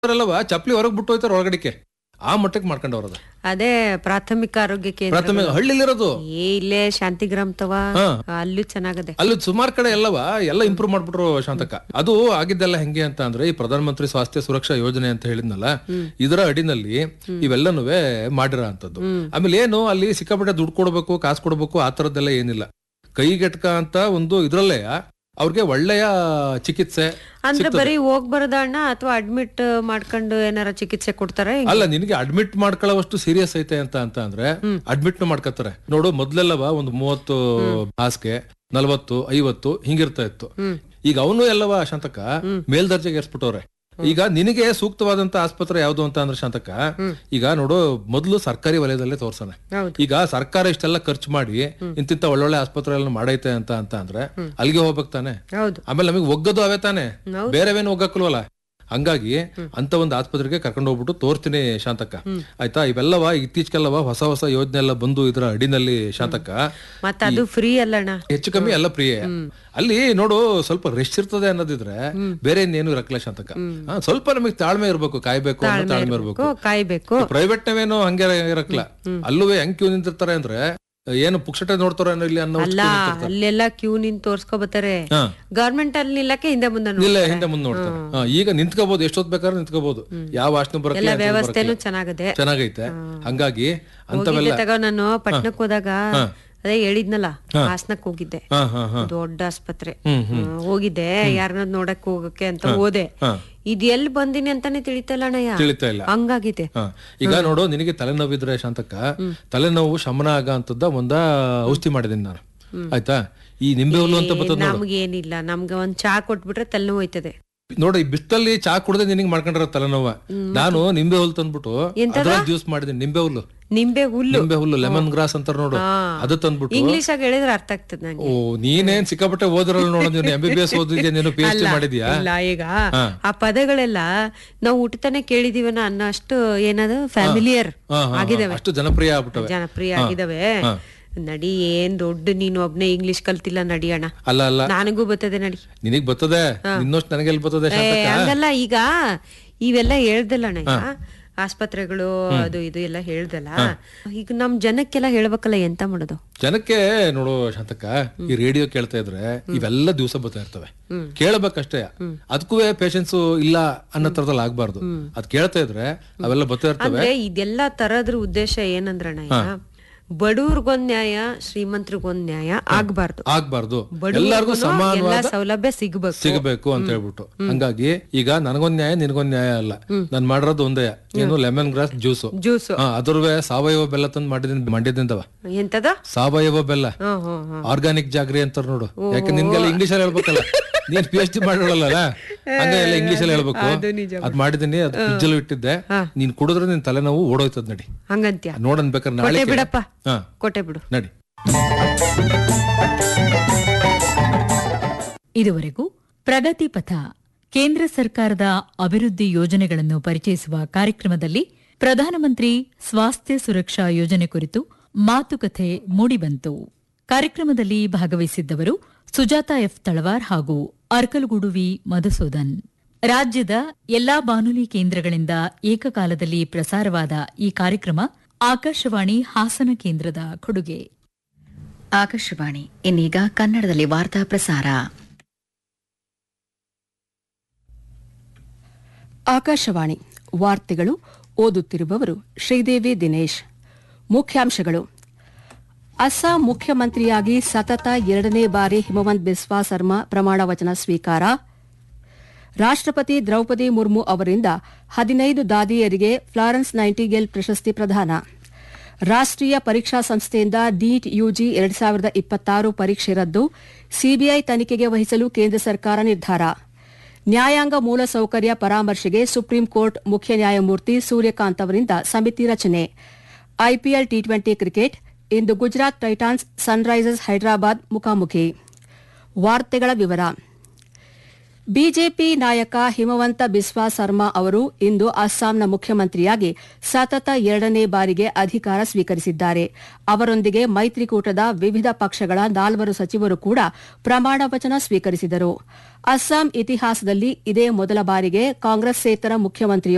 ಅವರೆಲ್ಲವ ಚಪ್ಲಿ ಹೊರಗ್ ಬಿಟ್ಟು ಹೋಯ್ತಾರ ಒಳಗಡಿಕೆ ಆ ಮಟ್ಟಕ್ಕೆ ಮಾಡ್ಕೊಂಡವ್ರದ ಅದೇ ಪ್ರಾಥಮಿಕ ಆರೋಗ್ಯ ಕೇಂದ್ರ ಪ್ರಾಥಮಿಕ ಹಳ್ಳಿಲಿರೋದು ಏ ಇಲ್ಲೇ ಶಾಂತಿಗ್ರಾಮ್ ತವ ಹಾ. ಅಲ್ಲೂ ಚೆನ್ನಾಗದೆ ಅಲ್ಲಿ ಸುಮಾರು ಕಡೆ ಎಲ್ಲವ ಎಲ್ಲ ಇಂಪ್ರೂವ್ ಮಾಡ್ಬಿಟ್ರು ಶಾಂತಕ ಅದು ಆಗಿದ್ದೆಲ್ಲ ಹೆಂಗೆ ಅಂತ ಅಂದ್ರೆ ಈ ಪ್ರಧಾನ ಮಂತ್ರಿ ಸ್ವಾಸ್ಥ್ಯ ಸುರಕ್ಷಾ ಯೋಜನೆ ಅಂತ ಹೇಳಿದ್ನಲ್ಲ ಇದರ ಅಡಿನಲ್ಲಿ ಇವೆಲ್ಲನೂ ಮಾಡಿರೋ ಅಂತದ್ದು ಆಮೇಲೆ ಏನು ಅಲ್ಲಿ ಸಿಕ್ಕಾಪಟ್ಟೆ ದುಡ್ಡು ಕೊಡ್ಬೇಕು ಕಾಸು ಕೊಡ್ಬೇಕು ಆ ತರದ್ದೆಲ್ಲ ಏನಿಲ್ಲ ಕೈಗೆಟ್ಕ ಅಂತ ಒಂದು ಇದ್ರಲ್ಲೇ ಅವ್ರಿಗೆ ಒಳ್ಳೆಯ ಚಿಕಿತ್ಸೆ ಅಂದ್ರೆ ಬರೀ ಹೋಗ್ ಬರದ ಅಣ್ಣ ಅಥವಾ ಅಡ್ಮಿಟ್ ಮಾಡ್ಕೊಂಡು ಏನಾರ ಚಿಕಿತ್ಸೆ ಕೊಡ್ತಾರೆ ಅಲ್ಲ ನಿನಗೆ ಅಡ್ಮಿಟ್ ಮಾಡ್ಕೊಳ್ಳೋವಷ್ಟು ಸೀರಿಯಸ್ ಐತೆ ಅಂತ ಅಂತ ಅಂದ್ರೆ ಅಡ್ಮಿಟ್ ಮಾಡ್ಕೊತಾರೆ ನೋಡು ಮೊದ್ಲೆಲ್ಲವ ಒಂದು ಮೂವತ್ತು ಹಾಸಿಗೆ ನಲ್ವತ್ತು ಐವತ್ತು ಹಿಂಗಿರ್ತಾ ಇತ್ತು ಈಗ ಅವನು ಎಲ್ಲವ ಶಾಂತಕ ಮೇಲ್ದರ್ಜೆಗೆ ಏರ್ಸ್ಬಿಟ್ಟವ್ರೆ ಈಗ ನಿನಗೆ ಸೂಕ್ತವಾದಂತ ಆಸ್ಪತ್ರೆ ಯಾವ್ದು ಅಂತ ಅಂದ್ರೆ ಶಾಂತಕ ಈಗ ನೋಡು ಮೊದ್ಲು ಸರ್ಕಾರಿ ವಲಯದಲ್ಲೇ ತೋರ್ಸನೆ ಹೌದು. ಈಗ ಸರ್ಕಾರ ಇಷ್ಟೆಲ್ಲ ಖರ್ಚು ಮಾಡಿ ಇಂತಿಂತ ಒಳ್ಳೊಳ್ಳೆ ಆಸ್ಪತ್ರೆಗಳನ್ನ ಮಾಡೈತೆ ಅಂತ ಅಂತ ಅಂದ್ರೆ ಅಲ್ಲಿಗೆ ಹೋಗ್ಬೇಕು ತಾನೆ ಹೌದು ಆಮೇಲೆ ನಮಗೆ ಒಗ್ಗದು ಅವೇ ತಾನೆ ಬೇರೆವೇನು ಒಗ್ಗಕ್ಕಲ್ವಲ್ಲ ಹಂಗಾಗಿ ಅಂತ ಒಂದು ಆಸ್ಪತ್ರೆಗೆ ಕರ್ಕೊಂಡು ಹೋಗ್ಬಿಟ್ಟು ತೋರ್ತೀನಿ ಶಾಂತಕ್ಕ ಆಯ್ತಾ ಇವೆಲ್ಲವ ಇತ್ತೀಚೆಗೆಲ್ಲವ ಹೊಸ ಹೊಸ ಯೋಜನೆ ಎಲ್ಲ ಬಂದು ಇದರ ಅಡಿನಲ್ಲಿ ಶಾಂತಕ್ಕ ಮತ್ತ ಅದು ಫ್ರೀ ಅಲ್ಲಣ್ಣ ಹೆಚ್ಚು ಕಮ್ಮಿ ಎಲ್ಲ ಪ್ರಿಯ ಅಲ್ಲಿ ನೋಡು ಸ್ವಲ್ಪ ರೆಸ್ಟ್ ಇರ್ತದೆ ಅನ್ನೋದಿದ್ರೆ ಬೇರೆ ಇನ್ನೇನು ಇರಕ್ಲ ಶಾಂತಕ ಹಾ, ಸ್ವಲ್ಪ ನಮಗೆ ತಾಳ್ಮೆ ಇರ್ಬೇಕು ಕಾಯ್ಬೇಕು ಅನ್ನೋ ತಾಳ್ಮೆ ಇರ್ಬೇಕು ಕಾಯ್ಬೇಕು ಪ್ರೈವೇಟ್ ನಾವೇನು ಹಂಗೆ ಇರಕ್ಲ ಅಲ್ಲೂ ಹೆಂಗ್ ಕ್ಯೂ ನಿಂತಿರ್ತಾರೆ ಅಂದ್ರೆ ಏನು ಪುಕ್ಷಟೆ ನೋಡ್ತಾರ ಇಲ್ಲಿ ಅನ್ನೋ ಅಲ್ಲ ಅಲ್ಲೆಲ್ಲ ಕ್ಯೂ ನಿಂತ್ ತೋರ್ಸ್ಕೊ ಬರ್ತಾರೆ ಹಾ. ಗವರ್ಮೆಂಟ್ ಅಲ್ಲಿ ನಿಲ್ಲಕ್ಕೆ ಹಿಂದೆ ಮುಂದೆ ಇಲ್ಲ ನೋಡ್ತಾರೆ. ಹಿಂದೆ ಮುಂದೆ ನೋಡ್ತಾರೆ ಹಾ, ಈಗ ನಿಂತ್ಕೋಬಹುದು ಎಷ್ಟೊತ್ ಬೇಕಾದ್ರೆ ನಿಂತ್ಕೋಬಹುದು ಯಾವ ವಾಸನೆ ಎಲ್ಲ ಬರಕ್ಕೆ ವ್ಯವಸ್ಥೆನೂ ಚೆನ್ನಾಗದೆ ಚೆನ್ನಾಗೈತೆ ಹಂಗಾಗಿ ಹೋಗಿದ್ದೆ ಅಂತವೆಲ್ಲ ತಗೋ ನಾನು ಪಟ್ನಕ್ ಹೋದಾಗ ಅದೇ ಹೇಳಿದ್ನಲ್ಲ ಹಾಸನಕ್ ಹೋಗಿದ್ದೆ ಹಾ ಹಾ ಹಾ ದೊಡ್ಡ ಆಸ್ಪತ್ರೆ ಹ್ಮ್, ಹ್ಮ್, ಹೋಗಿದ್ದೆ ಯಾರನ್ನ ನೋಡಕ್ ಹೋಗಕ್ಕೆ ಅಂತ ಹೋದೆ ಇದ್ ಎಲ್ಲಿ ಬಂದಿನಿ ಅಂತಾನೆ ತಿಳಿತಲ್ಲ ಅಣ್ಣಯ್ಯ ತಿಳಿತಾ ಇಲ್ಲ ಹಂಗಾಗಿದೆ ಹಾ. ಈಗ ನೋಡು ನಿನಗೆ ತಲೆನೋವಿದ್ರೆ ಶಾಂತಕ್ಕ ತಲೆನೋವು ಶಮನ ಆಗ ಅಂತದ್ದ ಒಂದ ಔಷಧಿ ಮಾಡಿದೀನಿ ನಾನು ಆಯ್ತಾ ಈ ನಿಂಬೆ ಹುಲ್ಲು ಅಂತ ಬರ್ತದ ನೋಡು ನಮ್ಗೇನಿಲ್ಲ ನಮ್ಗೆ ಒಂದ್ ಚಾ ಕೊಟ್ಬಿಟ್ರೆ ತಲೆನೋವು ಹೋಯ್ತದೆ ನೋಡಿ ಈ ಬಿಸ್ತಲ್ಲಿ ಚಾ ಕುಡದೆ ನಿನಗೆ ಮಾಡ್ಕೊಂಡ್ರ ತಲೆನೋವ ನಾನು ನಿಂಬೆ ಹುಲ್ಲು ತಂದ್ಬಿಟ್ಟು ಅದ್ರ ಜ್ಯೂಸ್ ಮಾಡಿದೀನಿ ನಿಂಬೆ ಹುಲ್ಲು ನಿಂಬೆ ಹುಲ್ಲು ನಿಂಬೆ ಹುಲ್ಲು ಲೆಮನ್ ಗ್ರಾಸ್ ಅಂತಾರ ನೋಡು ಅದು ತಂದ್ಬಿಟ್ಟು ಇಂಗ್ಲಿಷ್ ಆಗಿ ಹೇಳಿದ್ರೆ ಅರ್ಥ ಆಗ್ತದೆ ನಂಗೆ ಓ ನೀನೇನ್ ಸಿಕ್ಕಾಪಟ್ಟೆ ಓದಿರಲ್ಲ ನೋಡು ನೀನು ಎಂ ಬಿ ಬಿ ಎಸ್ ಓದಿದ್ಯಾ ನೀನು ಪಿ ಎಚ್ ಡಿ ಮಾಡಿದ್ಯಾ ಇಲ್ಲ ಈಗ ಆ ಪದಗಳೆಲ್ಲ ನಾವು ಹುಟ್ಟತಾನೆ ಕೇಳಿದೀವನ ಅನ್ನೋ ಅಷ್ಟು ಏನದು ಫ್ಯಾಮಿಲಿಯರ್ ಹಾ, ಹಾ, ಹಾ. ಆಗಿದಾವೆ ಅಷ್ಟು ಜನಪ್ರಿಯ ಆಗ್ಬಿಟ್ಟವೆ ಜನಪ್ರಿಯ ಆಗಿದಾವೆ ನಡಿ ಏನ್ ದೊಡ್ಡ ನೀನು ಒಬ್ನೇ ಇಂಗ್ಲಿಷ್ ಕಲ್ತಿಲ್ಲ ನಡಿಯಣ ಅಲ್ಲ ಅಲ್ಲ ನನಗೂ ಬರ್ತದೆ ನಡಿ ನಿನಗ್ ಬರ್ತದೆ ನಿನ್ನಷ್ಟು ನನಗೆಲ್ಲಿ ಬರ್ತದೆ ಏ, ಶಾಂತಕ್ಕ ಹಂಗಲ್ಲ ಈಗ ಇವೆಲ್ಲ ಹೇಳ್ದಲ್ಲ ಅಣ್ಣ ಈಗ ಆಸ್ಪತ್ರೆಗಳು ಅದು ಇದು ಎಲ್ಲ ಹೇಳ್ದಲ್ಲ ಈಗ ನಮ್ ಜನಕ್ಕೆಲ್ಲ ಹೇಳ್ಬೇಕಲ್ಲ ಎಂತ ಮಾಡೋದು ಜನಕ್ಕೆ ನೋಡು ಶಾಂತಕ್ಕ ಈ ರೇಡಿಯೋ ಕೇಳ್ತಾ ಇದ್ರೆ ಇವೆಲ್ಲ ದಿವಸ ಬರ್ತಾ ಇರ್ತವೆ ಕೇಳಬೇಕಷ್ಟೇ ಅದಕ್ಕೂ ಪೇಷನ್ಸ್ ಇಲ್ಲ ಅನ್ನೋ ತರದಲ್ಲಿ ಆಗ್ಬಾರ್ದು ಅದ್ ಕೇಳ್ತಾ ಇದ್ರೆ ಅವೆಲ್ಲ ಬರ್ತಾ ಇರ್ತವೆ ಅಂದ್ರೆ ಇದೆಲ್ಲ ತರದ್ರ ಉದ್ದೇಶ ಏನಂದ್ರಣ್ಣ ಈಗ ಬಡವ್ರಿಗೊಂದ್ ನ್ಯಾಯ ಶ್ರೀಮಂತರಿಗೊಂದ್ ನ್ಯಾಯ ಆಗ್ಬಾರ್ದು ಆಗ್ಬಾರ್ದು ಎಲ್ಲಾರ್ಗು ಬಡವ್ರಿಗೂ ಎಲ್ಲಾ ಸಮಾನವಾದ ಸೌಲಭ್ಯ ಸಿಗ್ಬೇಕು ಸಿಗಬೇಕು ಅಂತ ಹೇಳ್ಬಿಟ್ಟು ಹಂಗಾಗಿ ಈಗ ನನಗೊಂದ್ ನ್ಯಾಯ ನಿನಗೊಂದ್ ನ್ಯಾಯ ಅಲ್ಲ ನಾನ್ ಮಾಡಿರೋದು ಒಂದೇ ಏನು ಲೆಮನ್ ಗ್ರಾಸ್ ಜ್ಯೂಸ್ ಜ್ಯೂಸು ಅದ್ರವೇ ಸಾವಯವ ಬೆಲ್ಲ ತಂದು ಮಾಡಿದೀನಿ ಮಂಡ್ಯದಿಂದವ ಎಂತದ ಸಾವಯವ ಬೆಲ್ಲ ಹ್ಮ್ ಹ್ಮ್ ಹ್ಮ್ ಆರ್ಗಾನಿಕ್ ಜಾಗ್ರಿ ಅಂತಾರ ನೋಡು ಯಾಕೆ ನಿನ್ಗೆಲ್ಲ ಇಂಗ್ಲಿಷ್ ಅಲ್ಲಿ ಹೇಳ್ಬೇಕಲ್ಲ ನೀನ್ ಪಿ ಎಚ್ ಡಿ ಮಾಡಿರಲ್ಲ ಹಂಗ ಎಲ್ಲ ಇಂಗ್ಲಿಷ್ ಅಲ್ಲಿ ಹೇಳ್ಬೇಕು ಅದ್ ಮಾಡಿದೀನಿ ಅದ್ ಫ್ರಿಜ್ಜಲ್ಲಿ ಇಟ್ಟಿದ್ದೆ ನೀನ್ ಕುಡಿದ್ರೆ ನಿನ್ ತಲೆನೋವು ಓಡೋಯ್ತದ ನಡಿ ಹಂಗಂತ್ಯ ನೋಡನ್ ಬೇಕಾದ್ರೆ ನಾಳೆ ಕೊಟ್ಟೆ ಬಿಡಪ್ಪ ಹಾ ಕೊಟ್ಟೆ ಬಿಡು ನಡಿ ಇದುವರೆಗೂ ಪ್ರಗತಿ ಪಥ ಕೇಂದ್ರ ಸರ್ಕಾರದ ಅಭಿವೃದ್ಧಿ ಯೋಜನೆಗಳನ್ನು ಪರಿಚಯಿಸುವ ಕಾರ್ಯಕ್ರಮದಲ್ಲಿ ಪ್ರಧಾನಮಂತ್ರಿ ಸ್ವಾಸ್ಥ್ಯ ಸುರಕ್ಷಾ ಯೋಜನೆ ಕುರಿತು ಮಾತುಕತೆ ಮೂಡಿಬಂತು ಕಾರ್ಯಕ್ರಮದಲ್ಲಿ ಭಾಗವಹಿಸಿದ್ದವರು ಸುಜಾತ ಎಫ್ ತಳವಾರ್ ಹಾಗೂ ಅರ್ಕಲಗೂಡು ವಿ ಮಧುಸೂದನ್ ರಾಜ್ಯದ ಎಲ್ಲಾ ಬಾನುಲಿ ಕೇಂದ್ರಗಳಿಂದ ಏಕಕಾಲದಲ್ಲಿ ಪ್ರಸಾರವಾದ ಈ ಕಾರ್ಯಕ್ರಮ ಆಕಾಶವಾಣಿ ಹಾಸನ ಕೇಂದ್ರದ ಕೊಡುಗೆ ಆಕಾಶವಾಣಿ ಇನ್ನೀಗ ಕನ್ನಡದಲ್ಲಿ ವಾರ್ತಾ ಪ್ರಸಾರ ಆಕಾಶವಾಣಿ ವಾರ್ತೆಗಳು ಓದುತ್ತಿರುವವರು ಶ್ರೀದೇವಿ ದಿನೇಶ್ ಮುಖ್ಯಾಂಶಗಳು ಅಸ್ಸಾಂ ಮುಖ್ಯಮಂತ್ರಿಯಾಗಿ ಸತತ ಎರಡನೇ ಬಾರಿ ಹಿಮವಂತ್ ಬಿಸ್ವಾ ಸರ್ಮಾ ಪ್ರಮಾಣ ವಚನ ಸ್ವೀಕಾರ ರಾಷ್ಟ್ರಪತಿ ದ್ರೌಪದಿ ಮುರ್ಮು ಅವರಿಂದ ಹದಿನೈದು ದಾದಿಯರಿಗೆ ಫ್ಲಾರೆನ್ಸ್ ನೈಂಟಿಗೇಲ್ ಪ್ರಶಸ್ತಿ ಪ್ರದಾನ ರಾಷ್ಟ್ರೀಯ ಪರೀಕ್ಷಾ ಸಂಸ್ಥೆಯಿಂದ ನೀಟ್ ಯುಜಿ ಎರಡ್ ಸಾವಿರದ ಇಪ್ಪತ್ತಾರು ಪರೀಕ್ಷೆ ರದ್ದು ಸಿಬಿಐ ತನಿಖೆಗೆ ವಹಿಸಲು ಕೇಂದ್ರ ಸರ್ಕಾರ ನಿರ್ಧಾರ ನ್ಯಾಯಾಂಗ ಮೂಲಸೌಕರ್ಯ ಪರಾಮರ್ಶೆಗೆ ಸುಪ್ರೀಂ ಕೋರ್ಟ್ ಮುಖ್ಯ ನ್ಯಾಯಮೂರ್ತಿ ಸೂರ್ಯಕಾಂತ್ ಅವರಿಂದ ಸಮಿತಿ ರಚನೆ ಐಪಿಎಲ್ ಟಿ ಟ್ವೆಂಟಿ ಕ್ರಿಕೆಟ್ ಇಂದು ಗುಜರಾತ್ ಟೈಟಾನ್ಸ್ ಸನ್ರೈಸರ್ಸ್ ಹೈದರಾಬಾದ್ ಮುಖಾಮುಖಿ ವಾರ್ತೆಗಳ ವಿವರ ಬಿಜೆಪಿ ನಾಯಕ ಹಿಮವಂತ ಬಿಸ್ವಾ ಸರ್ಮಾ ಅವರು ಇಂದು ಅಸ್ಸಾಂನ ಮುಖ್ಯಮಂತ್ರಿಯಾಗಿ ಸತತ ಎರಡನೇ ಬಾರಿಗೆ ಅಧಿಕಾರ ಸ್ವೀಕರಿಸಿದ್ದಾರೆ ಅವರೊಂದಿಗೆ ಮೈತ್ರಿಕೂಟದ ವಿವಿಧ ಪಕ್ಷಗಳ ನಾಲ್ವರು ಸಚಿವರು ಕೂಡ ಪ್ರಮಾಣ ವಚನ ಸ್ವೀಕರಿಸಿದರು ಅಸ್ಸಾಂ ಇತಿಹಾಸದಲ್ಲಿ ಇದೇ ಮೊದಲ ಬಾರಿಗೆ ಕಾಂಗ್ರೆಸ್ಸೇತರ ಮುಖ್ಯಮಂತ್ರಿಯು